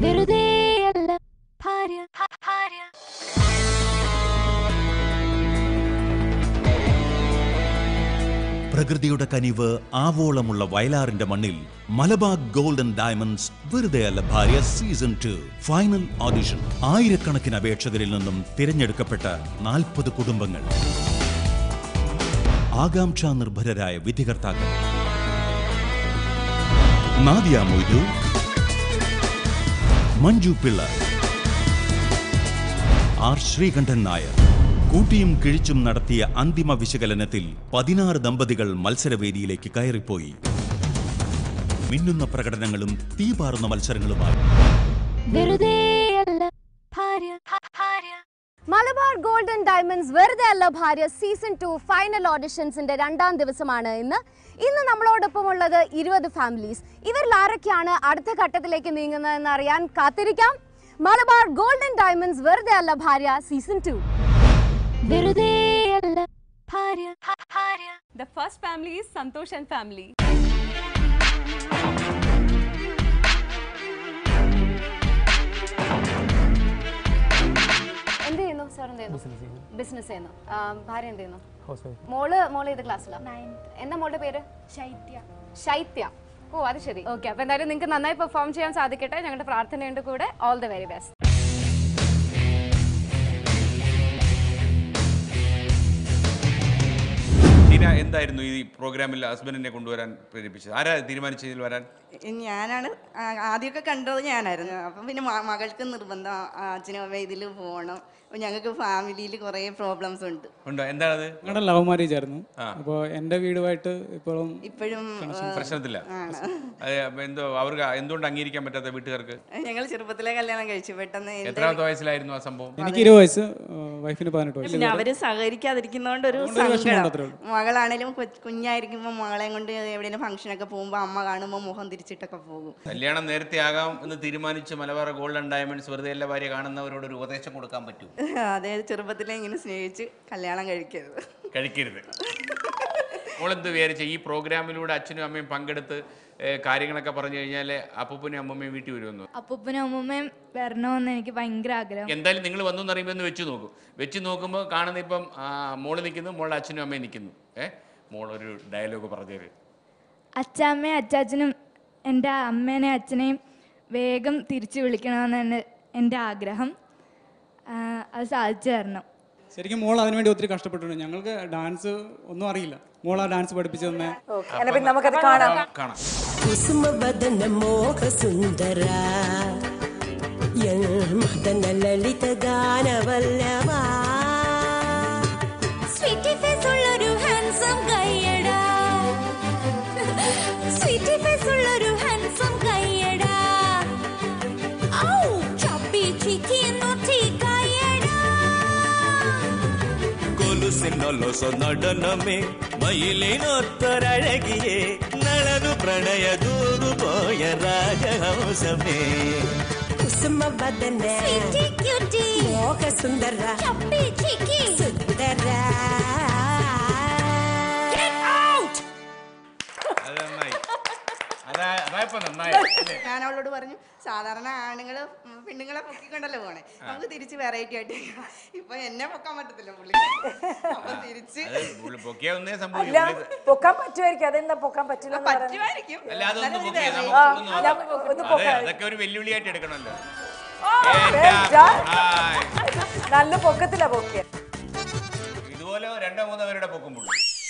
വെറുതെയല്ല ഭാര്യ ഭാര്യ പ്രകൃതിയുടെ കനിവ് ആവോളമുള്ള വയലാറിന്റെ മണ്ണിൽ മലബാർ ഗോൾഡൻ ഡയമണ്ട്സ് വെറുതെയല്ല ഭാര്യ സീസൺ ടു ഫൈനൽ ഓഡിഷൻ ആയിരക്കണക്കിന് അപേക്ഷകരിൽ നിന്നും തിരഞ്ഞെടുക്കപ്പെട്ട നാൽപ്പത് കുടുംബങ്ങൾ ആകാംക്ഷാ നിർഭരരായ വിധികർത്താക്കൾ നാദിയ മൊയ്തു മഞ്ജു പിള്ള ആർ ശ്രീകണ്ഠൻ നായർ കൂട്ടിയും കിഴിച്ചും നടത്തിയ അന്തിമ വിശകലനത്തിൽ പതിനാറ് ദമ്പതികൾ മത്സരവേദിയിലേക്ക് കയറിപ്പോയി മിന്നുന്ന പ്രകടനങ്ങളും തീപാറുന്ന മത്സരങ്ങളുമായി വെറുതെയല്ല ഭാര്യ ഭാര്യ മലബാർ ഗോൾഡൻ ഡയമണ്ട്സ് വെറുതെ അല്ല ഭാര്യ സീസൺ ടു ഫൈനൽ ഓഡിഷൻസിന്റെ രണ്ടാം ദിവസമാണ് ഇന്ന് ഇന്ന് നമ്മളോടൊപ്പം ഉള്ളത് ഇരുപത് ഫാമിലീസ് ഇവരിൽ ആരൊക്കെയാണ് അടുത്ത ഘട്ടത്തിലേക്ക് നീങ്ങുന്നതെന്ന് അറിയാൻ കാത്തിരിക്കാം മലബാർ ഗോൾഡൻ ഡയമണ്ട്സ് വെറുതെ അല്ല ഭാര്യ സീസൺ ടു വെറുതെയല്ല ഭാര്യ ഭാര്യ The first family is Santosh and family. എന്ത് ചെയ്യുന്നു സാർ എന്ത് ചെയ്യുന്നു ബിസിനസ് ചെയ്യുന്നു ആ, ഭാര്യ എന്ത് ചെയ്യുന്നു ഹൗസ് വൈഫ് മോള് മോള് ഏത് ക്ലാസ്സിലാണ് എന്താ മോളുടെ പേര് ശൈത്യ ശൈത്യ ഓ അത് ശരി ഓക്കെ അപ്പൊ എന്തായാലും നിങ്ങൾക്ക് നന്നായി പെർഫോം ചെയ്യാൻ സാധിക്കട്ടെ ഞങ്ങളുടെ പ്രാർത്ഥനയുണ്ട് കൂടെ all the very best Teena എന്തായിരുന്നു ഈ പ്രോഗ്രാമിൽ ഹസ്ബൻഡിനെ കൊണ്ടുവരാൻ പ്രേരിപ്പിച്ചത് ആരാ തീരുമാനിച്ചതിൽ വരാൻ ഞാനാണ് ആ- ആദ്യമൊക്കെ കണ്ടത് ഞാനായിരുന്നു അപ്പം പിന്നെ മ- മകൾക്ക് നിർബന്ധം ആ, അച്ഛനും അമ്മ ഇതിൽ പോകണം അപ്പം ഞങ്ങൾക്ക് ഫാമിലിയിൽ കുറേ പ്രോബ്ലംസ് ഉണ്ട് ഉണ്ടോ എന്താണത് ഞങ്ങളുടെ ലവ് മാരേജ് ആയിരുന്നു അപ്പോൾ എൻ്റെ വീടുമായിട്ട് ഇപ്പോഴും ഇപ്പോഴും പ്രശ്നത്തില്ല അത് അപ്പൊ എന്തോ അവർക്ക് എന്തുകൊണ്ട് അംഗീകരിക്കാൻ പറ്റാത്ത വീട്ടുകാർക്ക് ഞങ്ങൾ ചെറുപ്പത്തിലെ കല്യാണം കഴിച്ചു പെട്ടെന്ന് എൻ്റെ എത്രാമത്തെ വയസ്സിലായിരുന്നു ആ സംഭവം എനിക്ക് ഇരുപത് വയസ്സ് വൈഫിന് പതിനെട്ട് വയസ്സ് പിന്നെ അവര് സഹകരിക്കാതിരിക്കുന്നതുകൊണ്ട് ഒരു അതുകൊണ്ട് ഒരു വിഷമം സങ്കടം മാത്രമേ ഉള്ളൂ. മകളാണേലും കൊ- കുഞ്ഞായിരിക്കുമ്പോൾ മകളെയും കൊണ്ട് എവിടെയെങ്കിലും ഫംഗ്ഷനൊക്കെ പോകുമ്പോൾ അമ്മ കാണുമ്പോൾ മുഖം തിരിച്ചിട്ടൊക്കെ പോകും കല്യാണം നേരത്തെ ആകാം എന്ന് തീരുമാനിച്ച് മലബാർ ഗോൾഡൻ ഡയമണ്ട്സ് വെറുതെ എല്ലാ ഭാര്യ കാണുന്നവരോട് ഒരു ഉപദേശം കൊടുക്കാൻ പറ്റൂ അതായത് ചെറുപ്പത്തിലെ ഇങ്ങനെ സ്നേഹിച്ച് കല്യാണം കഴിക്കരുത് കഴിക്കരുത് മോളെന്ത് വിചാരിച്ച ഈ പ്രോഗ്രാമിലൂടെ അച്ഛനും അമ്മയും പങ്കെടുത്ത് ഏ, കാര്യങ്ങളൊക്കെ പറഞ്ഞു കഴിഞ്ഞാൽ അപ്പൂപ്പനും അമ്മമ്മയും വീട്ടിൽ വരുമെന്ന് അപ്പൂപ്പനും അമ്മൂമ്മയും വരണമെന്ന് എനിക്ക് ഭയങ്കര ആഗ്രഹം എന്തായാലും നിങ്ങൾ വന്നു എന്ന് അറിയുമ്പോൾ ഒന്ന് വെച്ച് നോക്കും വെച്ച് നോക്കുമ്പോൾ കാണുന്ന ഇപ്പം ആ, മോള് നിൽക്കുന്നു മോളുടെ അച്ഛനും അമ്മയും നിൽക്കുന്നു ഏ മോളൊരു ഡയലോഗ് പറഞ്ഞേര് അച്ചാമ്മയും അച്ചാച്ചനും എൻ്റെ അമ്മേനെയും അച്ഛനെയും വേഗം തിരിച്ചു വിളിക്കണമെന്നാണ് എൻ്റെ ആഗ്രഹം ആ, അത് സാധിച്ചു തരണം ശരിക്കും മോൾ അതിനുവേണ്ടി ഒത്തിരി കഷ്ടപ്പെട്ടിട്ടുണ്ട് ഞങ്ങൾക്ക് ഡാൻസ് ഒന്നും അറിയില്ല മോൾ ആ ഡാൻസ് പഠിപ്പിച്ചു തന്നെ നമുക്കത് കാണാം കാണാം ಕುಸುಮವದನ ಮೋಹ ಸುಂದರ ಮದನ ಲಲಿತ ಗಾನವಲ್ಲವ സ്വീറ്റി ഫേസ് ഉള്ളൊരു ഹാൻസം കയ്യടാ സ്വീറ്റി ഫേസ് ഉള്ളൊരു ഹാൻസം കയ്യടാ ഔ ചപ്പി ചിക്കി നോട്ടി കയ്യടാ ಕೊಲುಸಿನೊಲೊಸ ನಡನಮೆ ಮೈಲಿನೊತ್ತರಳಗಿಯೇ ನಳನು ಪ್ರಣಯ ದೂರು ಪೋಯ ರಾಜಹಂಸಮೇ ಕುಸುಮವದನ സ്വീറ്റി ക്യൂട്ടി ಮೋಹ ಸುಂದರ ചപ്പി ചിക്കി ಸುಂದರ അത് നന്നായി അതാ അതായപ്പോ നന്നായി അല്ലേ? ഞാൻ അവളോട് പറഞ്ഞു സാധാരണ ആണുങ്ങൾ പെണ്ണുങ്ങളെ പൊക്കിക്കൊണ്ടല്ലേ പോണേ നമുക്ക് തിരിച്ച് വെറൈറ്റി ആയിട്ട് ഇപ്പൊ എന്നെ പൊക്കാൻ പറ്റത്തില്ല പുള്ളി അപ്പൊ തിരിച്ച് അത് പുള്ളി പൊക്കിയാ ഒന്നേ അല്ല സംഭവിക്കും പുള്ളി- പൊക്കാൻ പറ്റുമായിരിക്കും അതെന്താ പൊക്കാൻ പറ്റില്ല എന്ന് പറയുന്നത്? പറ്റുമായിരിക്കും അല്ല അതൊന്ന് എന്നാലും പൊക്കിയേ ഇത് നമുക്ക് ആ, ഒന്ന് അല്ല, നോക്കാം. ഒന്ന് അതെ പൊക്കാൻ. അതൊക്കെ ഒരു വെല്ലുവിളിയായിട്ട് എടുക്കണമല്ലോ ആ, ഏറ്റാ. ഏറ്റാ. ഹായ്. നല്ല പൊക്കത്തിലാ പൊക്കിയ ഇതുപോലെ രണ്ടോ മൂന്നോ പേരുടെ പൊക്കുമ്പോൾ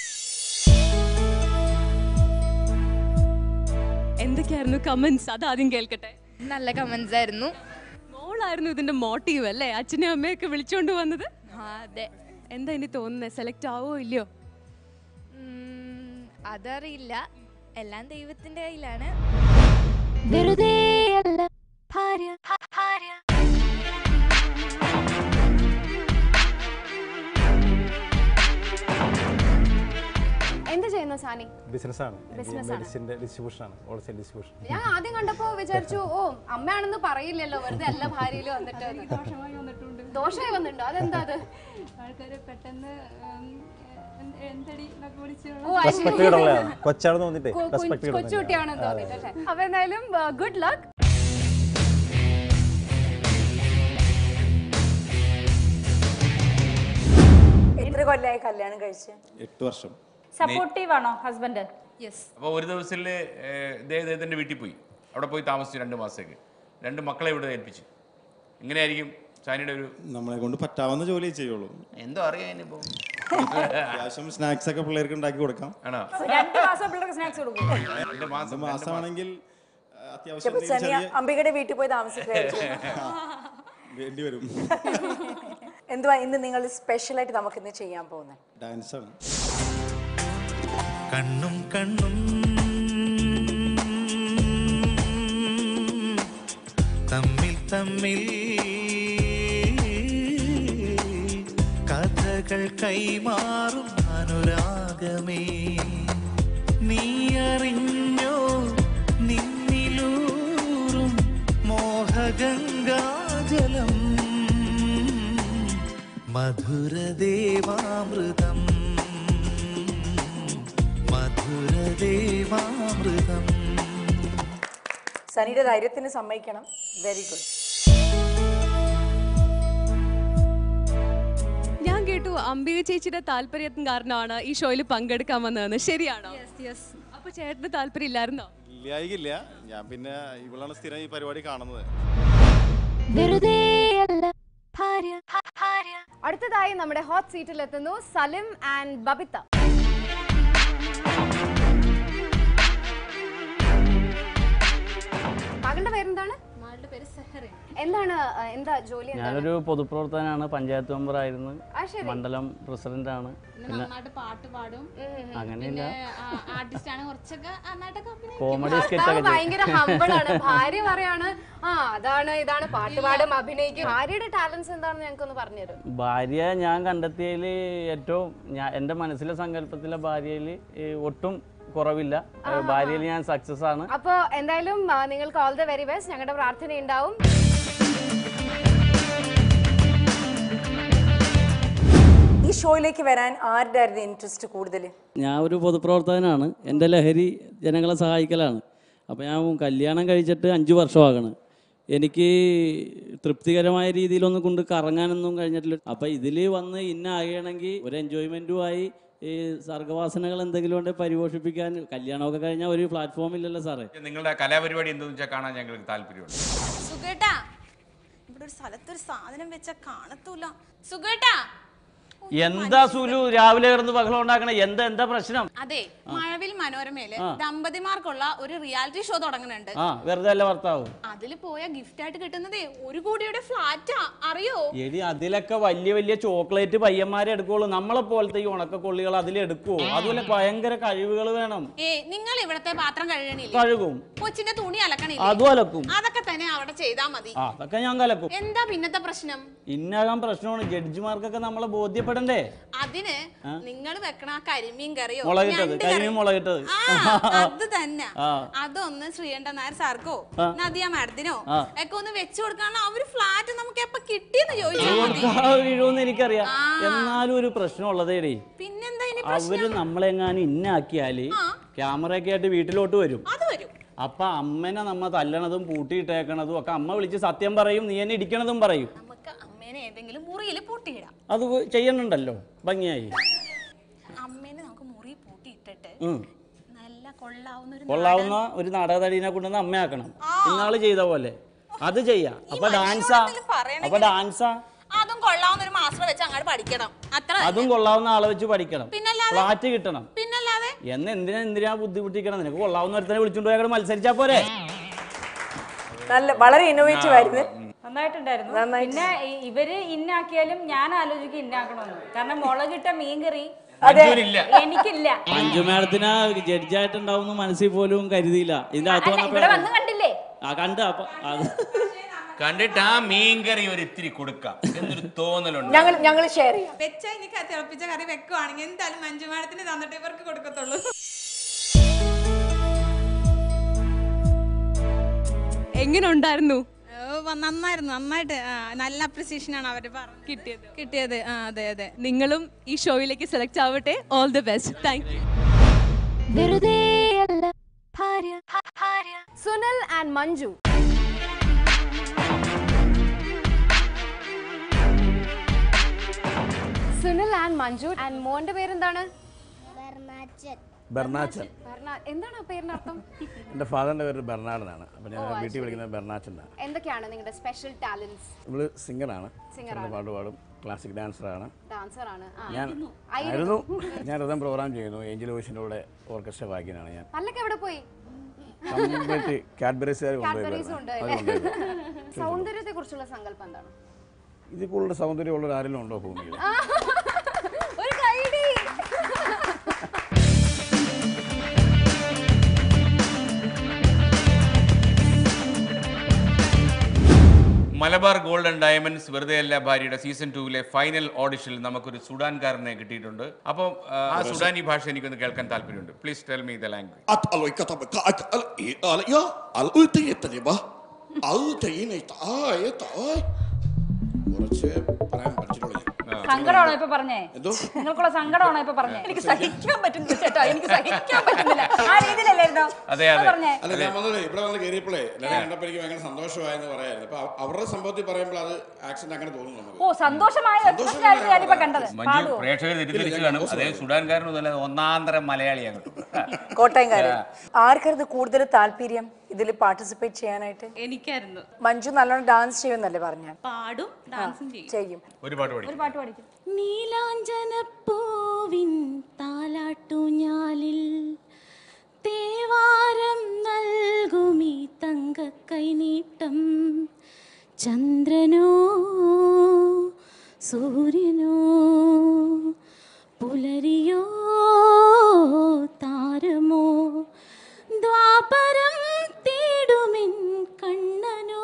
എന്തൊക്കെയായിരുന്നു കമന്റ്സ് അത് ആദ്യം കേൾക്കട്ടെ നല്ല കമൻസ് ആയിരുന്നു മോളായിരുന്നു ഇതിന്റെ മോട്ടീവ് അല്ലേ അച്ഛനും അമ്മയൊക്കെ വിളിച്ചോണ്ട് വന്നത് ആ, അതെ എന്താ ഇനി തോന്നുന്നത് സെലക്ട് ആവോ ഇല്ലയോ ഉം, അതറിയില്ല എല്ലാം ദൈവത്തിൻ്റെ കയ്യിലാണ് വെറുതെയല്ല ഭാര്യ ഭാര്യ എന്ത് ചെയ്യുന്നു സാനി ബിസിനസ്സാണ് Business ആണ്. മെഡിസിൻ്റെ ഡിസ്ട്രിബ്യൂഷനാണ് ഹോൾസെയിൽ ഡിസ്ട്രിബ്യൂഷൻ ഞാൻ ആദ്യം കണ്ടപ്പോ വിചാരിച്ചു ഓ അമ്മയാണെന്ന് പറയില്ലല്ലോ വെറുതെ അല്ല ഭാര്യയിൽ വന്നിട്ട് എന്ന്. ദോഷമായി വന്നിട്ടുണ്ട് ദോഷമായി വന്നിട്ടുണ്ടോ അതെന്താ അത് ആൾക്കാര് പെട്ടെന്ന് എന്തടി എന്നൊക്കെ വിളിച്ചു ഓ അത് ശരി. കൊച്ചാണെന്ന് വന്നിട്ടേ കൊ- കൊ- കൊച്ചുകുട്ടിയാണെന്ന് തോന്നിട്ട് അല്ലേ അപ്പൊ എന്തായാലും ഗുഡ് ലക്ക് കൊല്ലമായി കല്യാണം കഴിച്ച് എട്ട് വർഷം സപ്പോർട്ടീവ് ആണോ ഹസ്ബൻഡ് യെസ് അപ്പോൾ ഒരു ദിവസത്തിൽ ഇദ്ദേഹത്തിൻ്റെ വീട്ടിൽ പോയി അവിടെ പോയി താമസിച്ചു രണ്ട് മാസത്തേക്ക് രണ്ട് മക്കളെ ഇവിടെ ഏൽപ്പിച്ചു എങ്ങനെയായിരിക്കും ഷാനിയുടെ ഒരു നമ്മളെ കൊണ്ട് പറ്റാവുന്ന ജോലി ചെയ്യുള്ളൂ എന്തോ അറിയാം ഇനിയിപ്പോൾ അത്യാവശ്യം സ്നാക്സ് ഒക്കെ പിള്ളേർക്ക് ഉണ്ടാക്കി കൊടുക്കാം ആണോ രണ്ട് മാസം പിള്ളേർക്ക് സ്നാക്സ് കൊടുക്കും രണ്ട് മാസം രണ്ട് മാസമാണെങ്കിൽ ആ, അത്യാവശ്യം ചിലപ്പോ എന്തെങ്കിലും സനിയ ചെറിയ അംബികയുടെ വീട്ടിൽ പോയി താമസിക്കായിരിക്കും വേണ്ടി വരും എന്തുവാ ഇന്ന് നിങ്ങൾ സ്പെഷ്യൽ ആയിട്ട് നമുക്ക് ഇന്ന് ചെയ്യാൻ പോകുന്നത് ഡാൻസ് ആണ് കണ്ണും കണ്ണും തമ്മിൽ തമ്മിൽ കഥകൾ കൈമാറും അനുരാഗമേ നീ അറിഞ്ഞോ നിന്നിലൂറും മോഹഗംഗാജലം മധുരദേവാമൃതം മധുരദേവാമൃതം സനിയുടെ ധൈര്യത്തിന് സമ്മതിക്കണം വെരി ഗുഡ് ഞാൻ കേട്ടു അംബിക ചേച്ചിയുടെ താല്പര്യം കാരണമാണ് ഈ ഷോയിൽ പങ്കെടുക്കാൻ വന്നതെന്ന് ശരിയാണോ യെസ് അപ്പൊ ചേട്ടന് താല്പര്യം ഇല്ലായിരുന്നോ ഇല്ലായില്ല ഞാൻ പിന്നെ ഇവളാണ് സ്ഥിരം ഈ പരിപാടി കാണുന്നത് വെറുതെ അല്ല ഭാര്യ ഭാര്യ അടുത്തതായി നമ്മുടെ ഹോട്ട് സീറ്റിൽ എത്തുന്നു സലിം ആൻഡ് ബബിത്ത മകളുടെ പേരെന്താണ് മകളുടെ പേര് സെഹറിൻ എന്താണ് ആ, എന്താ ജോലി എന്താണ് ഞാനൊരു പൊതുപ്രവർത്തകനാണ് പഞ്ചായത്ത് മെമ്പറായിരുന്നു ആ, ശരി. മണ്ഡലം പ്രസിഡന്റാണ് പിന്നെ നന്നായിട്ട് പാട്ട് പാടും അങ്ങനെയില്ല ആർട്ടിസ്റ്റ് ആണ് കുറച്ചൊക്കെ നന്നായിട്ടൊക്കെ അഭിനയിക്കും. കോമഡി സ്കെച്ച് ഭർത്താവ് ഒക്കെ ചെയ്യും. ഭയങ്കര ഹമ്പിൾ ആണ് ഭാര്യ പറയാണ് ആ അതാണ് ഇതാണ് പാട്ട് പാടും അഭിനയിക്കും ഭാര്യയുടെ ടാലൻസ് എന്താണെന്ന് ഞങ്ങൾക്കൊന്ന് പറഞ്ഞുതരും ഭാര്യ ഞാൻ കണ്ടെത്തിയതിൽ ഏറ്റവും ഞാൻ എൻ്റെ മനസ്സിലെ സങ്കല്പത്തിലെ ഭാര്യയിൽ ഒട്ടും കുറവില്ല ഭാര്യയിൽ ഞാൻ സക്സസ് ആണ് അപ്പോ എന്തായാലും ആ, നിങ്ങൾക്ക് ഓൾ ദ വെരി ബെസ്റ്റ് ഞങ്ങളുടെ പ്രാർത്ഥന ഉണ്ടാവും ഈ ഷോയിലേക്ക് വരാൻ ആരുടെ ആയിരുന്നു ഇൻട്രസ്റ്റ് കൂടുതൽ ഞാൻ ഒരു പൊതുപ്രവർത്തകനാണ് എൻ്റെ ലഹരി ജനങ്ങളെ സഹായിക്കലാണ് അപ്പോൾ ഞാൻ കല്യാണം കഴിച്ചിട്ട് അഞ്ച് വർഷമാകണം എനിക്ക് തൃപ്തികരമായ രീതിയിലൊന്നും കൊണ്ട് കറങ്ങാനൊന്നും കഴിഞ്ഞിട്ടില്ല അപ്പോൾ ഇതിൽ വന്ന് ഇന്ന ആകണമെങ്കിൽ ഒരു എൻജോയ്മെൻറ്റുമായി ഈ സർഗവാസനകൾ എന്തെങ്കിലും ഉണ്ടെങ്കിൽ പരിപോഷിപ്പിക്കാൻ കല്യാണമൊക്കെ കഴിഞ്ഞാൽ ഒരു പ്ലാറ്റ്ഫോം ഇല്ലല്ലോ സാറേ നിങ്ങളുടെ കലാപരിപാടി എന്തെന്ന് വെച്ചാൽ കാണാൻ ഞങ്ങൾക്ക് താല്പര്യമുണ്ട് സുഖേട്ടാ ഇവിടെ ഒരു സ്ഥലത്തൊരു സാധനം വെച്ചാ കാണത്തൂല സുഖേട്ടാ എന്താ സുലു രാവിലെ കിടന്ന് ബഹളം ഉണ്ടാക്കണേ എന്താ എന്താ പ്രശ്നം അതെ മഴവിൽ മനോരമയില് ആ. ദമ്പതിമാർക്കുള്ള ഒരു റിയാലിറ്റി ഷോ തുടങ്ങുന്നുണ്ട് ആ വെറുതെ അല്ല ഭർത്താവ് അതിൽ പോയ ഗിഫ്റ്റ് ആയിട്ട് കിട്ടുന്നതേ ഒരു കോടിയുടെ ഫ്ലാറ്റാ അറിയോ എടി അതിലൊക്കെ വലിയ വലിയ ചോക്ലേറ്റ് പയ്യന്മാരെ എടുക്കുള്ളൂ നമ്മളെ പോലത്തെ ഈ ഉണക്ക കൊള്ളികൾ അതിലെടുക്കുവോ അതുപോലെ ഭയങ്കര കഴിവുകൾ വേണം ഏ നിങ്ങൾ ഇവിടത്തെ പാത്രം കഴുകണില്ലേ കഴുകും കൊച്ചിന്റെ തുണി അലക്കണില്ലേ അതും അലക്കും അതൊക്കെ തന്നെ അവിടെ ചെയ്താ മതി ആ അതൊക്കെ ഞാൻ കലക്കും എന്താ പിന്നത്തെ പ്രശ്നം ഇന്നാകാൻ പ്രശ്നമാണ് ജഡ്ജിമാർക്കൊക്കെ നമ്മളെ ബോധ്യപ്പെടണ്ടേ അതിന് ആ? നിങ്ങൾ വെക്കണ ആ കരിമീൻ കറിയോ മുളകിട്ടത് ഞണ്ട് കരിമീൻ കറിയോ? മുളകിട്ടത് ആ, അത് തന്നെ ആ. അതൊന്ന് ശ്രീകണ്ഠൻ നായർ സാർക്കോ ആ. നദിയ മാഡത്തിനോ ആ. ഒക്കെ ഒന്ന് വെച്ചു കൊടുക്കാനുള്ള അവര് ഫ്ലാറ്റ് നമുക്ക് എപ്പ കിട്ടിയെന്ന് ചോദിച്ചാൽ മതി വീഴുമെന്ന് എനിക്കറിയാം എന്നാലും ഒരു പ്രശ്നമുള്ളതേടി പിന്നെന്താ ഇനി അവര് നമ്മളെങ്ങാനും ഇന്നാക്കിയാല് ക്യാമറയൊക്കെ ആയിട്ട് വീട്ടിലോട്ട് വരും അത് വരും അപ്പൊ അമ്മനെ നമ്മ തല്ലണതും പൂട്ടിയിട്ടേക്കണതും ഒക്കെ അമ്മ വിളിച്ച് സത്യം പറയും നീ എന്നെ ഇടിക്കണതും പറയും നമുക്ക് അമ്മേനെ ഏതെങ്കിലും മുറിയിൽ പൂട്ടിയിടാം അത് ചെയ്യണുണ്ടല്ലോ ഭംഗിയായി അമ്മേനെ നമുക്ക് മുറി പൂട്ടിയിട്ടിട്ട് ഉം. നല്ല കൊള്ളാവുന്ന ഒരു കൊള്ളാവുന്ന ഒരു നാടകതടീനെ കൊണ്ടുവന്ന് അമ്മയാക്കണം ഇന്നാള് ചെയ്ത പോലെ അത് ചെയ്യാം അപ്പൊ ഡാൻസാ അപ്പൊ ഡാൻസാ അതും കൊള്ളാവുന്ന ഒരു മാസ്റ്റർ വെച്ച് അങ്ങോട്ട് പഠിക്കണം അത്ര തന്നെ. അതും കൊള്ളാവുന്ന ആളെ വെച്ച് പഠിക്കണം പിന്നല്ലാതെ? ഫ്ലാറ്റ് കിട്ടണം പിന്നല്ലാതെ എന്ന് എന്തിനാ എന്തിനാ ബുദ്ധിമുട്ടിക്കണം നിനക്ക് കൊള്ളാവുന്ന ഒരുത്തനെ വിളിച്ചോണ്ട് പോയാൽ മത്സരിച്ചാ പോരെ നല്ല വളരെ ഇന്നോവേറ്റീവ് ആയിരുന്നു നന്നായിട്ടുണ്ടായിരുന്നു പിന്നെ ഇ- ഇവര് ഇന്നാക്കിയാലും ഞാൻ ആലോചിക്കും ഇന്നാക്കണമെന്ന് കാരണം മുളകിട്ട മീൻകറി മഞ്ജുവിനില്ല. എനിക്കില്ല മഞ്ജു മാഡത്തിന് ജഡ്ജായിട്ടുണ്ടാവും മനസ്സിൽ പോലും കരുതിയില്ല ഇതിന്റെ അകത്ത് അല്ല ഇവിടെ വന്ന് വന്നപ്പോ കണ്ടില്ലേ ആ കണ്ട് അപ്പൊ അത് കണ്ടിട്ട് ആ മീൻകറി ഒരു ഇത്തിരി കൊടുക്കാം എന്നൊരു തോന്നലുണ്ട് ഞങ്ങൾ ഞങ്ങൾ ഷെയർ ചെയ്യാം വെച്ച എനിക്ക് തിളപ്പിച്ച കറി വെക്കുവാണെങ്കിൽ എന്തായാലും മഞ്ജു മാഡത്തിന് തന്നിട്ട് ഇവർക്ക് കൊടുക്കത്തുള്ളൂ എങ്ങനെ ഉണ്ടായിരുന്നു നന്നായിരുന്നു നന്നായിട്ട് ആ, നല്ല അപ്രിസിയേഷൻ ആണ് അവര് പറഞ്ഞത് കിട്ടിയത് കിട്ടിയത് ആ അതെ അതെ നിങ്ങളും ഈ ഷോയിലേക്ക് സെലക്ട് ആവട്ടെ all the best thank you വെറുതെ അല്ല ഭാര്യ ഭാര്യ Sunil and Manju Sunil and Manju and മോന്റെ പേരെന്താണ് ബെർണാച്ചൻ ബെർണാ- എന്താണ് ആ പേരിന്റെ അർത്ഥം എൻ്റെ ഫാദറിൻ്റെ പേര് ബെർണാഡെന്നാണ് അപ്പോൾ ഞാൻ ഓ, അത് വീട്ടിൽ ശരി. വിളിക്കുന്നത് ബെർണാച്ചനാണ് എന്തൊക്കെയാണ് നിങ്ങളുടെ സ്പെഷ്യൽ ടാലൻസ് ഇവള് സിംഗറാണ് Singer നല്ല ആണ്. പാട്ട് പാടും ക്ലാസിക് ഡാൻസറാണ് ഡാൻസർ ആണ് ആ. ഞാൻ ആയിരുന്നു ഞാൻ റിതം പ്രോഗ്രാം ചെയ്യുന്നു ഏഞ്ചൽ വോയിസിൻ്റെ കൂടെ ഓർക്കസ്ട്ര വായിക്കാനാണ് ഞാൻ പല്ലൊക്കെ എവിടെ പോയി കംപ്ലീറ്റ് കാഡ്ബറീസുകാർ കാഡ്ബറീസ് ഉണ്ട് കൊണ്ടുപോയി സൗന്ദര്യത്തെ കുറിച്ചുള്ള സങ്കല്പം എന്താണ് ഇതിൽ കൂടുതൽ സൗന്ദര്യമുള്ള ആരെങ്കിലും ഉണ്ടോ ഭൂമിയിൽ ആ, ഒരു കൈഡി മലബാർ ഗോൾഡൻ ഡയമണ്ട്സ് വെറുതെ അല്ല ഭാര്യയുടെ സീസൺ ടൂവിലെ ഫൈനൽ ഓഡിഷനിൽ നമുക്കൊരു സുഡാൻകാരനെ കിട്ടിയിട്ടുണ്ട് അപ്പം ആ, ആ സുഡാനി ഭാഷ എനിക്കൊന്ന് കേൾക്കാൻ താല്പര്യമുണ്ട് please tell me the language At aloy ka tabi ka at al i al ya al uite yetta ni ba al te ine ta ay ta ay കുറച്ച് പറയാൻ പഠിച്ചിട്ടുള്ളൂ സങ്കടമാണോ ഇപ്പൊ പറഞ്ഞേ എന്തോ? നിങ്ങൾക്കുള്ള സങ്കടമാണോ ഇപ്പൊ പറഞ്ഞേ എനിക്ക് സഹിക്കാൻ പറ്റുന്നില്ല ചേട്ടാ എനിക്ക് സഹിക്കാൻ പറ്റുന്നില്ല ആ രീതിയിലല്ലായിരുന്നോ അതെ അത് അതെ പറഞ്ഞേ അല്ല ഞാൻ വന്നത് ഇവിടെ വന്ന് കയറിയപ്പോഴേ എല്ലാവരും കണ്ടപ്പോൾ എനിക്ക് ഭയങ്കര സന്തോഷമായെന്ന് പറയായിരുന്നു അപ്പൊ അവ- അവരുടെ സംഭവത്തിൽ പറയുമ്പോൾ അത് ആക്സിഡന്റ് അങ്ങനെ തോന്നുന്നു നമുക്ക് ഓ സന്തോഷമായ എക്സ്പ്രഷനായിരുന്നു ഞാനിപ്പോ കണ്ടത് മഞ്ജു പാടുവോ പ്രേക്ഷകർ തെറ്റിദ്ധരിച്ചു കാണും അതേ സുഡാൻകാരനൊന്നുമല്ല ഒന്നാന്തരം മലയാളിയാണ് കേട്ടോ കോട്ടയംകാരൻ ആർക്കായിരുന്നു കൂടുതൽ താല്പര്യം ഇതിൽ പാർട്ടിസിപ്പേറ്റ് ചെയ്യാനായിട്ട് എനിക്കായിരുന്നു മഞ്ജു നല്ലോണം ഡാൻസ് ചെയ്യുമെന്നല്ലേ പറഞ്ഞ പാടും ഡാൻസും ചെയ്യും ചെയ്യും ഒരു പാട്ട് പാടി ഒരു പാട്ട് പഠിക്കും നീലാഞ്ചനപ്പൂവിൻ താലാട്ടുഞ്ഞാലിൽ തേവാരം നൽകുമീ തങ്കക്കൈനീട്ടം ചന്ദ്രനോ സൂര്യനോ പുലരിയോ താരമോ ദ്വാപരം തേടുമിൻ കണ്ണനോ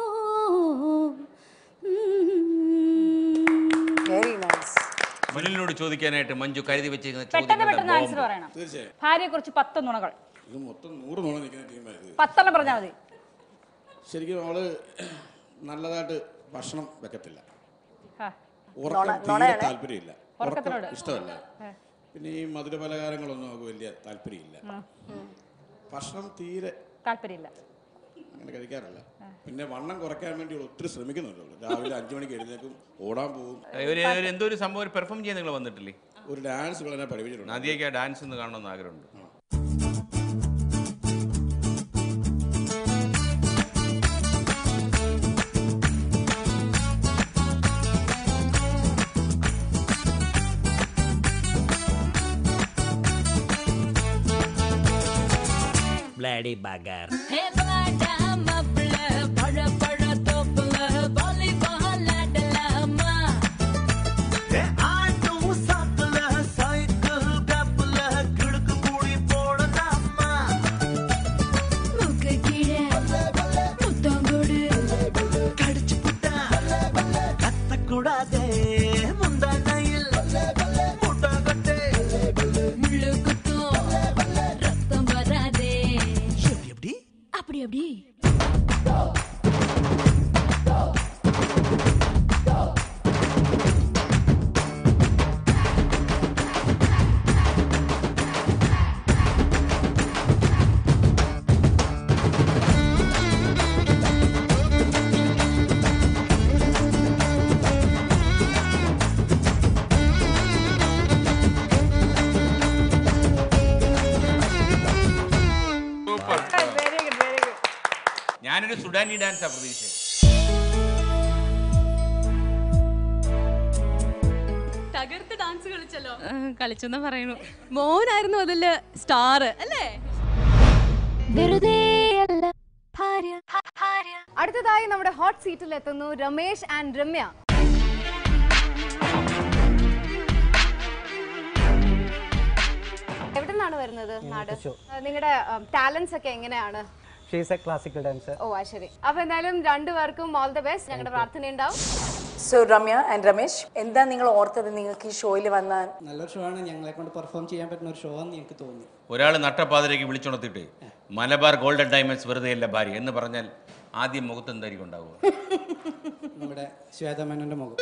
വെരി നൈസ് മനുവിനോട് ചോദിക്കാനായിട്ട് മഞ്ജു കരുതി വെച്ചിരിക്കുന്ന പെട്ടെന്ന് പെട്ടെന്ന് ആൻസർ ചോദ്യങ്ങളുടെ പറയണം തീർച്ചയായും ഭാര്യയെ കുറിച്ച് പത്ത് നുണകൾ ഇത് മൊത്തം നൂറ് നോളെ നിൽക്കുന്ന ടീമായിരുന്നു പത്തെണ്ണം പറഞ്ഞാൽ മതി ശരിക്കും അവള് നല്ലതായിട്ട് ഭക്ഷണം വെക്കത്തില്ല ആ. ഉറക്കം നുണ- തീരെ നുണയാണ്. താല്പര്യമില്ല ഉറക്കം ഉറക്കത്തിനോട് ഇഷ്ടമല്ല ആ. പിന്നെ ഈ മധുര പലഹാരങ്ങളൊന്നും അവൾക്ക് വലിയ താല്പര്യമില്ല ഉം. ഭക്ഷണം തീരെ താല്പര്യമില്ല അങ്ങനെ കഴിക്കാറില്ല പിന്നെ വണ്ണം കുറയ്ക്കാൻ വേണ്ടി അവൾ ഒത്തിരി ശ്രമിക്കുന്നുണ്ട് അവള്. രാവിലെ അഞ്ചു മണിക്ക് എഴുന്നേക്കും ഓടാൻ പോകും ഒരു ഒരു എന്തോ ഒരു സംഭവം ഒരു പെർഫോം ചെയ്യാൻ നിങ്ങൾ വന്നിട്ടില്ലേ ഒരു ഡാൻസ് ഇവളെന്നെ പഠിപ്പിച്ചിട്ടുണ്ട് നദിയൊക്കെ ആ ഡാൻസ് ഒന്ന് കാണണമെന്ന് ആഗ്രഹമുണ്ട് ബ്ലാഡി ബഗർ കൂടാതെ മുന്തനയിൽ മുട്ടകട്ടെ அப்படி அப்படி സൂപ്പർ ഞാനൊരു സുഡാനി ഡാൻസാ പ്രതീക്ഷിച്ചത് തകർത്ത് ഡാൻസ് കളിച്ചല്ലോ കളിച്ചെന്ന് പറയണു മോനായിരുന്നു അതില് സ്റ്റാർ അല്ലേ വെറുതെ അല്ല ഭാര്യ ഭാര്യ അടുത്തതായി നമ്മുടെ ഹോട്ട് സീറ്റിൽ എത്തുന്നു രമേശ് ആൻഡ് രമ്യ എവിടെ നിന്നാണ് വരുന്നത് നാട് നിങ്ങളുടെ ടാലൻസ് ഒക്കെ എങ്ങനെയാണ് ഷീസ് എ ക്ലാസിക്കൽ ഡാൻസർ ഓ ആ ശരി അപ്പൊ എന്തായാലും രണ്ടുപേർക്കും ഓൾ ദ ബെസ്റ്റ് ഞങ്ങളുടെ പ്രാർത്ഥന ഉണ്ടാവും സോ രമ്യ ആൻഡ് രമേശ് എന്താ നിങ്ങൾ ഓർത്തത് നിങ്ങൾക്ക് ഈ ഷോയിൽ വന്നാൽ നല്ലൊരു ഷോ ആണ് ഞങ്ങളെ കൊണ്ട് പെർഫോം ചെയ്യാൻ പറ്റുന്ന ഒരു ഷോ ആണെന്ന് എനിക്ക് തോന്നി ഒരാൾ നട്ടപ്പാതിരേക്ക് വിളിച്ചുണർത്തിട്ട് മലബാർ ഗോൾഡൻ ഡയമണ്ട്സ് വെറുതെ അല്ല ഭാര്യ എന്ന് പറഞ്ഞാൽ ആദ്യം മുഖത്ത് എന്തായിരിക്കും ഉണ്ടാവുക നമ്മുടെ ശ്വേത മേനോന്റെ മുഖം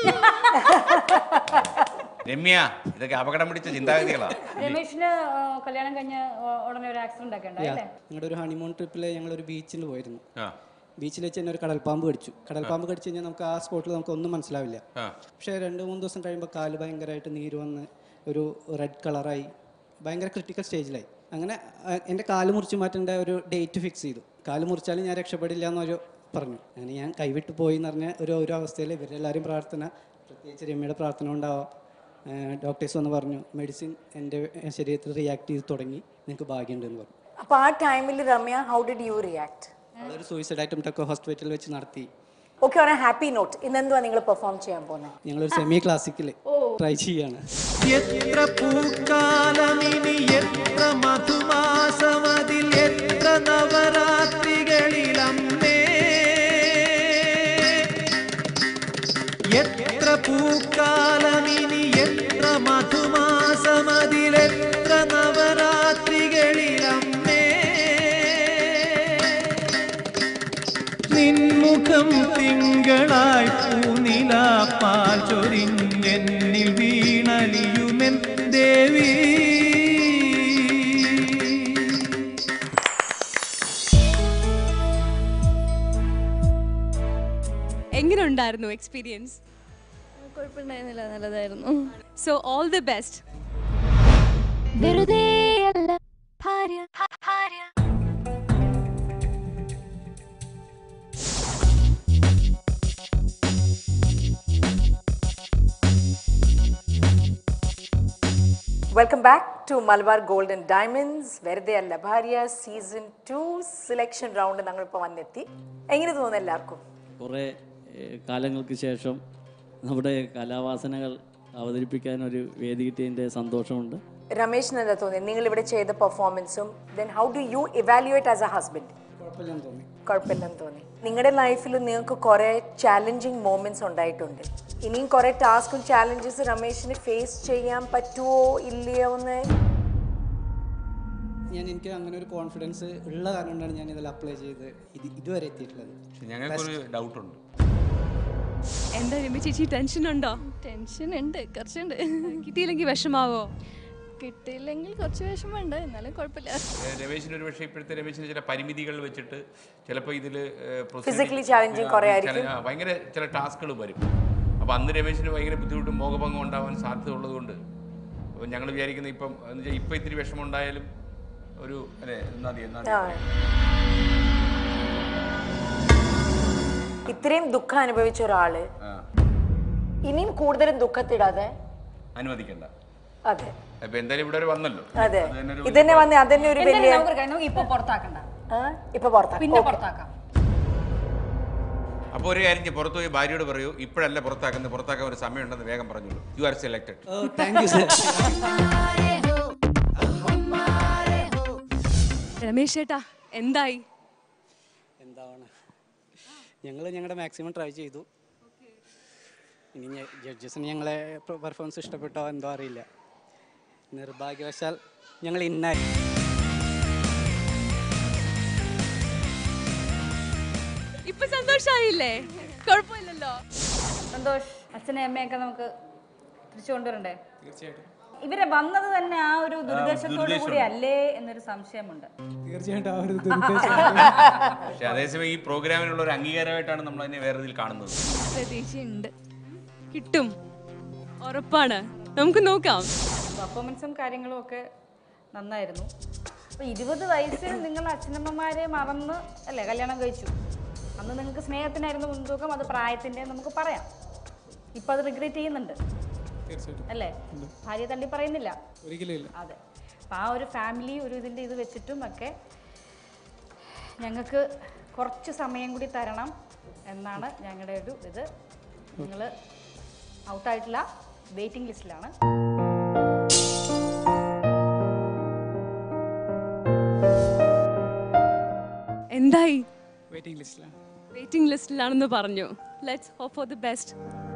രമ്യ ഇതൊക്കെ അപകടം പിടിച്ച ചിന്താഗതികളാ രമേഷിന് ആ, കല്യാണം കഴിഞ്ഞ് ഉ- ഉടനെ ഒരു ആക്സിഡന്റ് ഒക്കെ ഉണ്ടായി അല്ലേ ഞങ്ങളുടെ ഒരു ഹണിമൂൺ ട്രിപ്പിൽ ഞങ്ങൾ ഒരു ബീച്ചിൽ പോയിരുന്നു ആ. ബീച്ചിൽ വെച്ച് തന്നെ ഒരു കടൽപ്പാമ്പ് കടിച്ചു കടൽപ്പാമ്പ് കടിച്ചു കഴിഞ്ഞാൽ നമുക്ക് ആ സ്പോട്ടിൽ നമുക്ക് ഒന്നും മനസ്സിലാവില്ല ആ. പക്ഷേ രണ്ട് മൂന്ന് ദിവസം കഴിയുമ്പോൾ കാല് ഭയങ്കരമായിട്ട് നീര് വന്ന് ഒരു റെഡ് കളറായി ഭയങ്കര ക്രിട്ടിക്കൽ സ്റ്റേജിലായി അങ്ങനെ ആ, എൻ്റെ കാല് മുറിച്ച് മാറ്റേണ്ട ഒരു ഡേറ്റ് ഫിക്സ് ചെയ്തു കാല് മുറിച്ചാലും ഞാൻ രക്ഷപ്പെടില്ല എന്നൊരു പറഞ്ഞു അങ്ങനെ ഞാൻ കൈവിട്ട് പോയി എന്ന് പറഞ്ഞ ഒരു ഒരു അവസ്ഥയിൽ ഇവരെല്ലാവരും പ്രാർത്ഥന പ്രത്യേകിച്ച് രമ്യയുടെ പ്രാർത്ഥന ഉണ്ടാവാം ഡോക്ടേഴ്സ് വന്ന് പറഞ്ഞു മെഡിസിൻ എൻ്റെ ശരീരത്തിൽ റിയാക്ട് ചെയ്ത് തുടങ്ങി നിങ്ങൾക്ക് ഭാഗ്യമുണ്ടെന്ന് പറഞ്ഞു അപ്പൊ ആ ടൈമിൽ Ramya how did you react അതൊരു സൂയിസൈഡ് അറ്റംപ്റ്റ് ഒക്കെ ഹോസ്പിറ്റലിൽ വെച്ച് നടത്തി ഓക്കെ ഓൺ ഹാപ്പി നോട്ട് ഇന്നെന്തുവാ നിങ്ങൾ പെർഫോം ചെയ്യാൻ പോകുന്നത് ഞങ്ങളൊരു സെമി ക്ലാസിക്കൽ ട്രൈ ചെയ്യാണ് എത്ര പൂക്കാലമിനി എത്ര മധുമാസമതിൽ എത്ര നവരാത്രികളിലമ്മേ എത്ര പൂക്കാലമിനി എത്ര മധുമാസമതിൽ എത്ര നവരാത്രികളിലമ്മേ നിൻമുഖം തിങ്കളായി പൂനില പാൽ ചൊരിഞ്ഞെന്നിൽ വീണലിയുമെൻ ദേവി എങ്ങനെ ഉണ്ടായിരുന്നു എക്സ്പീരിയൻസ് കുഴപ്പമുണ്ടായിരുന്നില്ല നല്ലതായിരുന്നു സോ ഓൾ ദി ബെസ്റ്റ് വെറുതെ അല്ല ഭാര്യ ഭാര്യ welcome back to Malabar golden diamonds വെറുതെ അല്ല ഭാര്യ സീസൺ ടു സെലക്ഷൻ റൗണ്ട് ഞങ്ങളിപ്പോൾ വന്നെത്തി എങ്ങനെ തോന്നുന്നു എല്ലാവർക്കും കുറേ ഏഹ്, കാലങ്ങൾക്ക് ശേഷം നമ്മുടെ കലാവാസനകൾ അവതരിപ്പിക്കാൻ ഒരു വേദി കിട്ടിയതിൻ്റെ സന്തോഷമുണ്ട് രമേശിന് എന്താ തോന്നിയത് നിങ്ങൾ ഇവിടെ ചെയ്ത പെർഫോമൻസും then how do you evaluate as a husband കുഴപ്പമില്ലെന്ന് തോന്നി കുഴപ്പമില്ലെന്ന് തോന്നി നിങ്ങളുടെ ലൈഫിൽ നിങ്ങൾക്ക് കുറേ ചാലഞ്ചിങ് മൂമെന്റ്സ് ഉണ്ടായിട്ടുണ്ട് ഇനിയും കുറേ ടാസ്കും ചാലഞ്ചസ് രമേശിന് ഫേസ് ചെയ്യാൻ പറ്റുമോ ഇല്ലയോ എന്ന് ഞാൻ എനിക്ക് അങ്ങനെ ഒരു കോൺഫിഡൻസ് ഉള്ള കാരണം കൊണ്ടാണ് ഞാൻ ഇതിൽ അപ്ലൈ ചെയ്ത് ഇത് ഇതുവരെ എത്തിയിട്ടുള്ളത് ഞങ്ങൾക്കൊരു ഡൗട്ടുണ്ട് എന്താ രമ്യ ചേച്ചി ടെൻഷൻ ഉണ്ടോ ടെൻഷൻ ഉണ്ട് കുറച്ചുണ്ട് കിട്ടിയില്ലെങ്കിൽ വിഷമാവോ കിട്ടിയില്ലെങ്കിൽ കുറച്ച് വിഷമമുണ്ട് എന്നാലും കുഴപ്പമില്ല ഏഹ് രമേശിന് ഒരു പക്ഷേ ഇപ്പോഴത്തെ രമേശിന് ചില പരിമിതികൾ വെച്ചിട്ട് ചിലപ്പോൾ ഇതിൽ Physically challenging കുറേ ആയിരിക്കും. ഭയങ്കര ചില ടാസ്കുകൾ വരും അപ്പോൾ അന്ന് രമേശിന് ഭയങ്കര ബുദ്ധിമുട്ടും മോഹഭംഗം ഉണ്ടാവാൻ സാധ്യത ഉള്ളതുകൊണ്ട് അപ്പോൾ ഞങ്ങൾ വിചാരിക്കുന്നത് ഇപ്പം എന്ന് വെച്ചാൽ ഇപ്പം ഇത്തിരി വിഷമം ഉണ്ടായാലും ഒരു അല്ലേ എന്നാ മതി എന്നാ ആ. ഇത്രയും ദുഃഖം അനുഭവിച്ച ഒരാള് ആ ഇനിയും കൂടുതലും ദുഃഖത്തിടാതെ അനുവദിക്കണ്ട അതെ അപ്പൊ എന്തായാലും ഇവിടെ ഒരു വന്നല്ലോ അതെ അത് തന്നെ ഒരു ഇതന്നെ വന്ന് അതന്നെ ഒരു എന്തായാലും വലിയ നമുക്ക് നമുക്ക് ഇപ്പൊ പുറത്താക്കണ്ട ആ, ഇപ്പൊ പുറത്താക്കാം പിന്നെ Okay. പുറത്താക്കാം അപ്പോൾ ഒരു കാര്യം ചെയ്യ്, പുറത്ത് പോയി ഭാര്യയോട് പറയൂ ഇപ്പോഴല്ല പുറത്താക്കുന്നത് പുറത്താക്കാൻ ഒരു സമയമുണ്ടെന്ന് വേഗം പറഞ്ഞോളൂ you are selected thank you sir Ramesh ചേട്ടാ എന്തായി എന്താണ് ഞങ്ങൾ ഞങ്ങളുടെ മാക്സിമം ട്രൈ ചെയ്തു ഇനി ജഡ്ജസിന് ഞങ്ങളെ പെർഫോമൻസ് ഇഷ്ടപ്പെട്ടോ എന്തോ അറിയില്ല നിർഭാഗ്യവശാൽ ഞങ്ങൾ ഇന്നായി ഇപ്പൊ സന്തോഷായില്ലേ കുഴപ്പമില്ലല്ലോ സന്തോഷ് അച്ഛനെ അമ്മയൊക്കെ നമുക്ക് തിരിച്ചു കൊണ്ടുവരണ്ടേ തീർച്ചയായിട്ടും ഇവരെ വന്നത് തന്നെ ആ ഒരു ദുരുദ്ദേശത്തോടു കൂടി ദുരുദ്ദേശമുണ്ട്. അല്ലേ എന്നൊരു സംശയമുണ്ട് തീർച്ചയായിട്ടും ആ ഒരു ദുരുദ്ദേശം പക്ഷെ അതേസമയം ഈ പ്രോഗ്രാമിനുള്ള ഒരു അംഗീകാരമായിട്ടാണ് നമ്മൾ അതിനെ വേറെ ഇതിൽ കാണുന്നത് പ്രതീക്ഷയുണ്ട് കിട്ടും ഉറപ്പാണ് നമുക്ക് നോക്കാം പെർഫോമൻസും കാര്യങ്ങളും ഒക്കെ നന്നായിരുന്നു അപ്പോൾ ഇരുപത് വയസ്സിൽ നിങ്ങൾ അച്ഛനമ്മമാരെ മറന്ന് അല്ലേ കല്യാണം കഴിച്ചു അന്ന് നിങ്ങൾക്ക് സ്നേഹത്തിനായിരുന്നു മുൻതൂക്കം അത് പ്രായത്തിൻ്റെ നമുക്ക് പറയാം ഇപ്പം അത് റിഗ്രറ്റ് ചെയ്യുന്നുണ്ട് തീർച്ചയായിട്ടും അല്ലേ ഭാര്യ തള്ളി പറയുന്നില്ല ഒരിക്കലും ഇല്ല അതെ അപ്പം ആ ഒരു ഫാമിലി ഒരു ഇതിൻ്റെ ഇത് വെച്ചിട്ടും ഒക്കെ ഞങ്ങൾക്ക് കുറച്ച് സമയം കൂടി തരണം എന്നാണ് ഞങ്ങളുടെ ഒരു ഇത് നിങ്ങൾ ഔട്ടായിട്ടില്ല വെയിറ്റിംഗ് ലിസ്റ്റിലാണ് എന്തായി വെയിറ്റിംഗ് ലിസ്റ്റിലാണ് വെയിറ്റിംഗ് ലിസ്റ്റിലാണെന്ന് പറഞ്ഞു let's hope for the best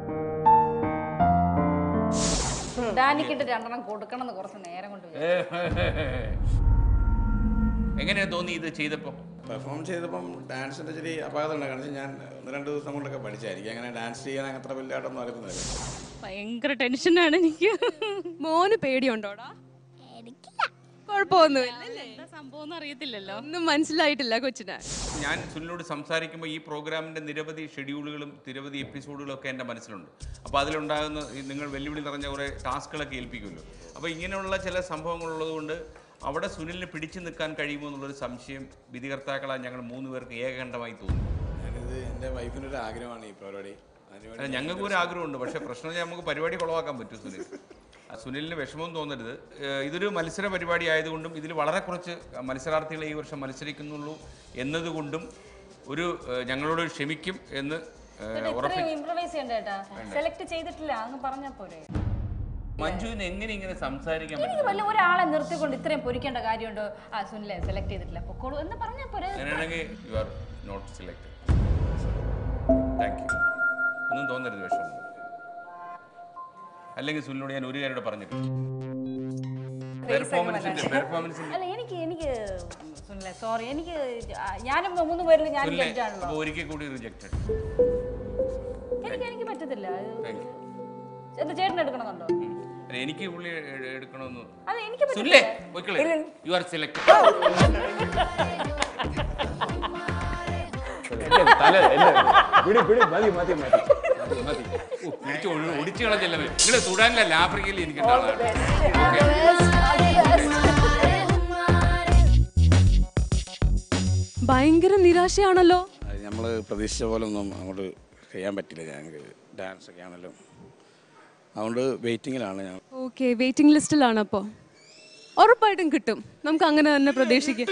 ഡാനിക്കിട്ട് രണ്ടെണ്ണം കൊടുക്കണം എന്ന് കുറച്ച് നേരം കൊണ്ട് വിചാരിച്ചു. എങ്ങനെയാ തോന്നി ഇത് ചെയ്തപ്പോ പെർഫോം ചെയ്തപ്പം ഡാൻസിൻ്റെ ഇച്ചിരി അപാകത ഉണ്ട് കാരണം ഞാൻ ഒന്ന് രണ്ട് ദിവസം കൊണ്ടൊക്കെ പഠിച്ചായിരിക്കും അങ്ങനെ ഡാൻസ് ചെയ്യാൻ അത്ര വലിയതായിട്ടൊന്നും അറിയുന്നില്ല ഭയങ്കര ടെൻഷനാണ് എനിക്ക് മോന് പേടിയുണ്ടോടാ കുഴപ്പമൊന്നുമില്ല അല്ലേ? എന്താ സംഭവം അറിയത്തില്ലല്ലോ ഒന്നും മനസ്സിലായിട്ടില്ല കൊച്ചിന് ഞാൻ സുനിലോട് സംസാരിക്കുമ്പോൾ ഈ പ്രോഗ്രാമിൻ്റെ നിരവധി ഷെഡ്യൂളുകളും നിരവധി എപ്പിസോഡുകളും ഒക്കെ എൻ്റെ മനസ്സിലുണ്ട് അപ്പോൾ അതിലുണ്ടാകുന്ന ഈ നിങ്ങൾ വെല്ലുവിളി നിറഞ്ഞ കുറേ ടാസ്കുകളൊക്കെ ഏൽപ്പിക്കുമല്ലോ അപ്പോൾ ഇങ്ങനെയുള്ള ചില സംഭവങ്ങളുള്ളതുകൊണ്ട് അവിടെ സുനിലിന് പിടിച്ചു നിൽക്കാൻ കഴിയുമോ എന്നുള്ളൊരു സംശയം വിധികർത്താക്കളാൽ ഞങ്ങൾ മൂന്ന് പേർക്ക് ഏകകണ്ഠമായി തോന്നി ഞാനിത് എൻ്റെ വൈഫിൻ്റെ ഒരു ആഗ്രഹമാണ് ഈ പരിപാടി അതിനുവേണ്ടി അല്ല ഞങ്ങൾക്ക് ഒരു ആഗ്രഹമുണ്ട് പക്ഷേ പ്രശ്നം വെച്ചാൽ നമുക്ക് പരിപാടി കുളവാക്കാൻ പറ്റും സുനിൽ ആ, സുനിലിന് വിഷമം തോന്നരുത് ഏഹ് ഇതൊരു മത്സര പരിപാടി ആയതുകൊണ്ടും ഇതിൽ വളരെ കുറച്ച് മത്സരാർത്ഥികൾ ഈ വർഷം മത്സരിക്കുന്നുള്ളൂ എന്നതുകൊണ്ടും ഒരു ഏഹ് ഞങ്ങളോട് ക്ഷമിക്കും എന്ന് ഏഹ് ഇത്രയും ഉറപ്പിച്ചു ഇംപ്രവൈസ് ചെയ്യണ്ട കേട്ടാ വേണ്ട. സെലക്ട് ചെയ്തിട്ടില്ല അങ്ങ് പറഞ്ഞാ പോരെ മഞ്ജുവിന് എങ്ങനെ ഇങ്ങനെ സംസാരിക്കാൻ എനിക്ക് പറ്റും വല്ല ഒരാളെ നിർത്തിക്കൊണ്ട് ഇത്രയും പൊരിക്കേണ്ട കാര്യമുണ്ടോ ആ സുനിലെ സെലക്ട് ചെയ്തിട്ടില്ല പൊക്കോളൂ എന്ന് പറഞ്ഞാ പോരെ അങ്ങനെയാണെങ്കിൽ you are not select thank you ഒന്നും തോന്നരുത് വിഷമം അല്ലെങ്കിൽ സുനിലോട് ഞാൻ ഒരു കാര്യം കൂടെ പറഞ്ഞിട്ടുണ്ട് പെർഫോമൻസിന്റെ പെർഫോമൻസിന്റെ അല്ല എനിക്ക് എനിക്ക് സുനിലെ സോറി എനിക്ക് ആ, ഞാനും മൂന്ന് പേരിൽ ഞാൻ സുനിലെ ജഡ്ജാണല്ലോ അപ്പോൾ ഒരിക്കൽ കൂടി റിജക്റ്റഡ് എനിക്ക് എനിക്ക് പറ്റത്തില്ല താങ്ക് യു എന്താ ചേട്ടൻ എടുക്കണമെന്നുണ്ടോ അല്ല, എനിക്ക് പുള്ളി എ- എടുക്കണമെന്ന് അത് എനിക്ക് സുനിലെ പറ്റത്തില്ല പോയിക്കളെ യു ആർ സെലക്ട് തല പിടി പിടി മതി മതി മതി ഒടിച്ചു കളഞ്ഞല്ലേ നിങ്ങൾ സുഡാനിലല്ല ആഫ്രിക്കയിൽ എനിക്ക് ഭയങ്കര നിരാശയാണല്ലോ അത് നമ്മൾ പ്രതീക്ഷിച്ച പോലെ ഒന്നും അങ്ങോട്ട് ചെയ്യാൻ പറ്റില്ല ഞങ്ങൾക്ക് ഡാൻസ് ഒക്കെ ആണല്ലോ അതുകൊണ്ട് വെയിറ്റിങ്ങിലാണ് ഞങ്ങൾ ഓക്കെ വെയിറ്റിംഗ് ലിസ്റ്റിലാണ് അപ്പോ ഉറപ്പായിട്ടും കിട്ടും നമുക്ക് അങ്ങനെ തന്നെ പ്രതീക്ഷിക്കാം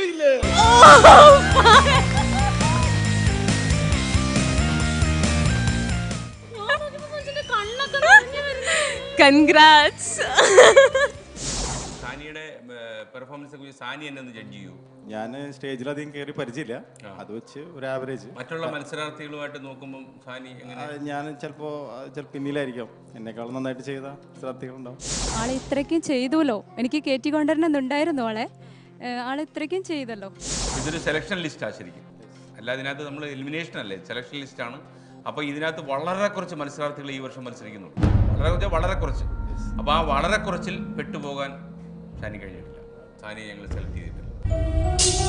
കൺഗ്രാറ്റ്സ് സാനിയുടെ പെർഫോമൻസിനെ കുറിച്ച് സാനി എന്നെ ഒന്ന് ജഡ്ജ് ചെയ്യൂ ഞാൻ സ്റ്റേജിലധികം കയറി പരിചയമില്ല അത് വെച്ച് ഒരു ആവറേജ് മറ്റുള്ള മത്സരാർത്ഥികളുമായിട്ട് നോക്കുമ്പോൾ സാനി എങ്ങനെ ഞാൻ ചിലപ്പോൾ ചിലപ്പോൾ പിന്നിലായിരിക്കും എന്നെക്കാളും നന്നായിട്ട് ചെയ്ത മത്സരാർത്ഥികളുണ്ടാവും ആളെ ഇത്രയ്ക്കും ചെയ്തുല്ലോ എനിക്ക് കയറ്റി കൊണ്ടുവരണമെന്നുണ്ടായിരുന്നു ആളെ ഏഹ് ആളെ ഇത്രയ്ക്കും ചെയ്തല്ലോ ഇതൊരു സെലക്ഷൻ ലിസ്റ്റാണ് ശരിക്കും അല്ലാതെ ഇതിനകത്ത് നമ്മൾ എലിമിനേഷൻ അല്ലേ സെലക്ഷൻ ലിസ്റ്റാണ് അപ്പോൾ ഇതിനകത്ത് വളരെ കുറച്ച് മത്സരാർത്ഥികൾ ഈ വർഷം മത്സരിക്കുന്നുണ്ട് വളരെ കുറച്ച് വളരെ കുറച്ച് അപ്പോൾ ആ വളരെ കുറച്ചിൽ പെട്ടുപോകാൻ സാനി കഴിഞ്ഞിട്ടില്ല സാനിയെ ഞങ്ങൾ സെലക്ട് ചെയ്തിട്ടില്ല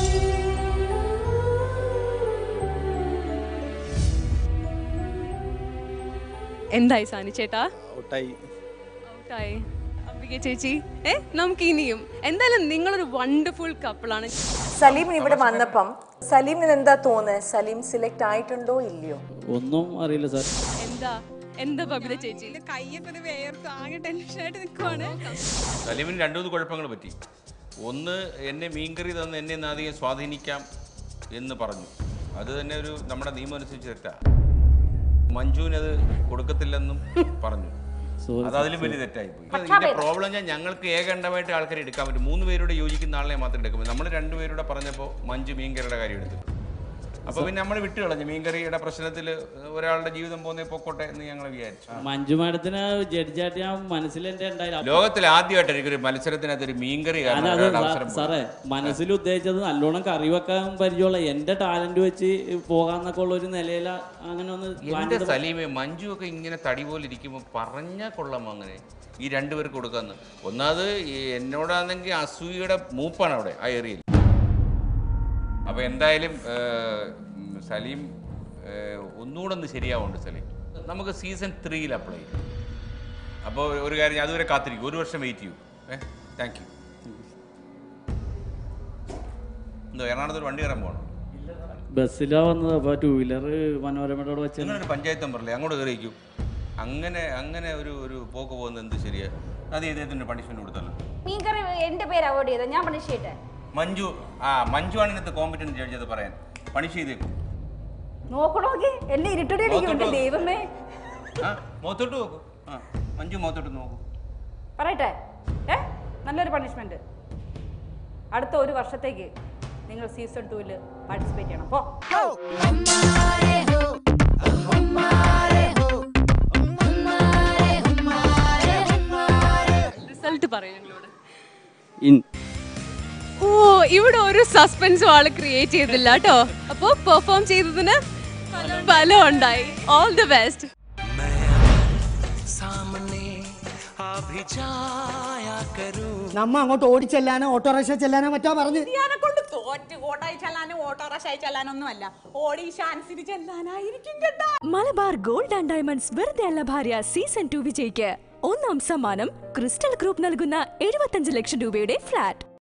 എന്തായി സാനി ചേട്ടാ ഔട്ടായി ഔട്ടായി അംബിക ചേച്ചി ഏ നമുക്ക് ഇനിയും എന്തായാലും നിങ്ങളൊരു വണ്ടർഫുൾ കപ്പിളാണ് സലീമിന് ഇവിടെ വന്നപ്പം സലീമിന് എന്താ തോന്നുന്നത് സലീം സിലക്ട് ആയിട്ടുണ്ടോ ഇല്ലയോ ഒന്നും അറിയില്ല സാർ എന്താ എന്താ ബബിത ചേച്ചി കയ്യൊക്കെ ഒരു വേർത്ത് ആകെ ടെൻഷനായിട്ട് നിൽക്കുവാണ് സലീമിന് രണ്ടു മൂന്ന് കുഴപ്പങ്ങൾ പറ്റി ഒന്ന് എന്നെ മീൻകറി തന്ന് എന്നെ ഒന്ന് അധികം സ്വാധീനിക്കാം എന്ന് പറഞ്ഞു അത് തന്നെ ഒരു നമ്മുടെ നിയമം അനുസരിച്ച് തെറ്റാ മഞ്ജുവിനത് കൊടുക്കത്തില്ലെന്നും പറഞ്ഞു Sorry, അത് അതിലും sir. വലിയ തെറ്റായിപ്പോയി ഇതിന്റെ പ്രോബ്ലം ഞാൻ ഞങ്ങൾക്ക് ഏകണ്ഠമായിട്ട് ആൾക്കാരെ എടുക്കാൻ പറ്റും മൂന്ന് പേരോട് യോജിക്കുന്ന ആളിനെ മാത്രം എടുക്കാൻ പറ്റും നമ്മൾ രണ്ടുപേരോടെ പറഞ്ഞപ്പോൾ മഞ്ജു മീൻകറിയുടെ കാര്യം എടുത്തു അപ്പൊ പിന്നെ നമ്മൾ വിട്ടു കളഞ്ഞു മീൻകറിയുടെ പ്രശ്നത്തിൽ ഒരാളുടെ ജീവിതം പോകുന്നേ പൊക്കോട്ടെ എന്ന് ഞങ്ങൾ വിചാരിച്ചു മഞ്ജു മാഡത്തിന് ജഡ്ജായിട്ട് ഞാൻ മനസ്സിൽ എൻ്റെ ഉണ്ടായില്ല ലോകത്തിൽ ആദ്യമായിട്ട് എനിക്കൊരു മത്സരത്തിനകത്ത് ഒരു മീൻകറി കാരണം അതെ ഒരാളുടെ അവസരം പോയി. സാറേ മനസ്സിൽ ഉദ്ദേശിച്ചത് നല്ലോണം കറി വെക്കാൻ പരിചയമുള്ള എൻ്റെ ടാലന്റ് വെച്ച് പോകാന്നൊക്കെ ഉള്ള ഒരു നിലയിൽ അങ്ങനെ ഒന്ന് plan എന്റെ ചെയ്തപ്പോ- സലീമെ മഞ്ജു ഒക്കെ ഇങ്ങനെ തടി പോലെ ഇരിക്കുമ്പോൾ പറഞ്ഞാൽ കൊള്ളാമോ അങ്ങനെ ഈ രണ്ടുപേർക്ക് കൊടുക്കാന്ന് ഒന്നാമത് ഈ എന്നോടാണെങ്കിൽ അസൂയയുടെ മൂപ്പാണ് അവിടെ ആ ഏറിയയിൽ അപ്പൊ എന്തായാലും ഏഹ്, ഉം, സലീം ഏഹ്, ഒന്നുകൂടെ ഒന്ന് ശരിയാവുന്നുണ്ട് സലീം നമുക്ക് സീസൺ ത്രീയിൽ അപ്ലൈ ചെയ്യാം അപ്പോൾ ഒരു കാര്യം ഞാൻ അതുവരെ കാത്തിരിക്കും ഒരു വർഷം വെയിറ്റ് ചെയ്യൂ ഏ താങ്ക് യു എന്തോ എറണാകുളത്ത് ഒരു വണ്ടി കയറാൻ പോകണം ബസ്സിലാ വന്നത് അപ്പോൾ ടൂ വീലർ മനോരമയുടെ അവിടെ വെച്ച് നിങ്ങളൊരു പഞ്ചായത്ത് മെമ്പറല്ലേ അങ്ങോട്ട് കയറിയിരിക്കൂ അങ്ങനെ അങ്ങനെ ഒരു ഒരു പോക്ക് പോകുന്നത് എന്ത് ശരിയാ അത് ഇദ്ദേഹത്തിന് പണിഷ്മെന്റ് കൊടുത്തല്ലോ മീൻകറി എന്റെ പേര് അവോയ്ഡ് ചെയ്ത ഞാൻ പണിഷ് ചെയ്യട്ടെ മഞ്ജു ആ മഞ്ജു ആണ് ഇതിനകത്ത് കോമ്പറ്റന്റ് ജഡ്ജ് അത് പറയാൻ പണിഷ് ചെയ്തേക്കും നോക്കണോക്കെ എന്നെ ഇരുട്ടടി അടിക്കുന്നുണ്ട് നോക്കട്ടോ. ദൈവമേ ആ മുഖത്തോട്ട് നോക്കൂ ആ മഞ്ജു മുഖത്തോട്ട് നോക്കൂ പറയട്ടെ ഏ നല്ലൊരു പണിഷ്മെന്റ് അടുത്ത ഒരു വർഷത്തേക്ക് നിങ്ങൾ സീസൺ ടൂവിൽ പാർട്ടിസിപ്പേറ്റ് ചെയ്യണം പോ റിസൾട്ട് പറയും ഞങ്ങളോട് ഇൻ ഓ ഇവിടെ ഒരു സസ്പെൻസും ആള് ക്രിയേറ്റ് ചെയ്തില്ല കേട്ടോ അപ്പോ പെർഫോം ചെയ്തതിന് ഫലം ഉണ്ടായി ഓൾ ദി ബെസ്റ്റ് सामने आ भी जाया करूं നമ്മ അങ്ങോട്ട് ഓടിച്ചെല്ലാനോ ഓട്ടോറിക്ഷ ചെല്ലാനോ മറ്റോ പറഞ്ഞു ഞാനെ കൊണ്ട് തോറ്റ് ഓട്ടായി ചെല്ലാനും ഓട്ടോറിക്ഷ ചെല്ലാനൊന്നും അല്ല ഓടി ഷാൻസിന് ചെല്ലാനായിരിക്കും കേട്ടാ മലബാർ ഗോൾഡ് ആൻഡ് ഡയമണ്ട്സ് വെറുതെ അല്ല ഭാര്യ സീസൺ ടു വിജയിക്ക് ഒന്നാം സമ്മാനം ക്രിസ്റ്റൽ ഗ്രൂപ്പ് നൽകുന്ന എഴുപത്തഞ്ച് ലക്ഷം രൂപയുടെ ഫ്ലാറ്റ്